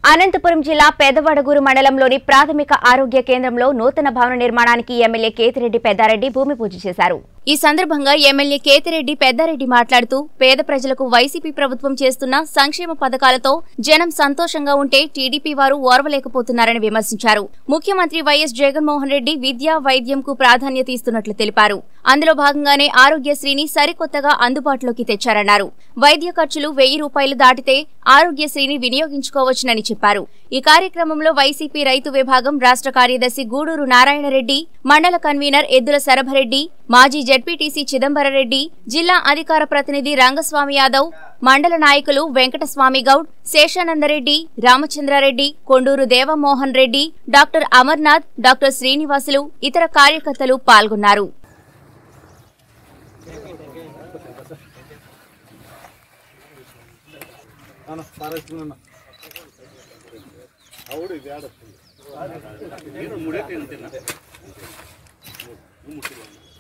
అనంతపురం జిల్లా పెదవడగూరు మండలంలోని ప్రాథమిక ఆరోగ్య కేంద్రంలో నూతన భవన నిర్మాణానికి ఎమ్మెల్యే కేతిరెడ్డి పెద్దారెడ్డి భూమి పూజ చేశారు ఈ సందర్భంగా ఎమ్మెల్యే కేతిరెడ్డి పెద్దారెడ్డి మాట్లాడుతూ పేద ప్రజలకు వైసీపీ ప్రభుత్వం చేస్తున్న సంక్షేమ పథకాలతో జనం సంతోషంగా ఉంటే టీడీపీ వారు ఓర్వలేకపోతున్నారని విమర్శించారు ముఖ్యమంత్రి వైఎస్ జగన్మోహన్ రెడ్డి విద్యా వైద్యంకు ప్రాధాన్యత ఇస్తున్నట్లు తెలిపారు అందులో భాగంగానే ఆరోగ్యశ్రీని సరికొత్తగా అందుబాటులోకి తెచ్చారన్నారు వైద్య ఖర్చులు వెయ్యి రూపాయలు దాటితే ఆరోగ్యశ్రీని వినియోగించుకోవచ్చునని చెప్పారు ఈ కార్యక్రమంలో వైసీపీ రైతు విభాగం రాష్ట్ర కార్యదర్శి గూడూరు నారాయణరెడ్డి మండల కన్వీనర్ ఎద్దుల శరభరెడ్డి మాజీ జడ్పీటీసీ చిదంబరరెడ్డి జిల్లా అధికార ప్రతినిధి రంగస్వామి యాదవ్ మండల నాయకులు వెంకటస్వామి గౌడ్ శేషానందరెడ్డి రామచంద్రారెడ్డి కొండూరు దేవమోహన్ రెడ్డి డాక్టర్ అమర్నాథ్ డాక్టర్ శ్రీనివాసులు ఇతర కార్యకర్తలు పాల్గొన్నారు అన్న పారేసుకున్నా అవుడు ఇది ఆడ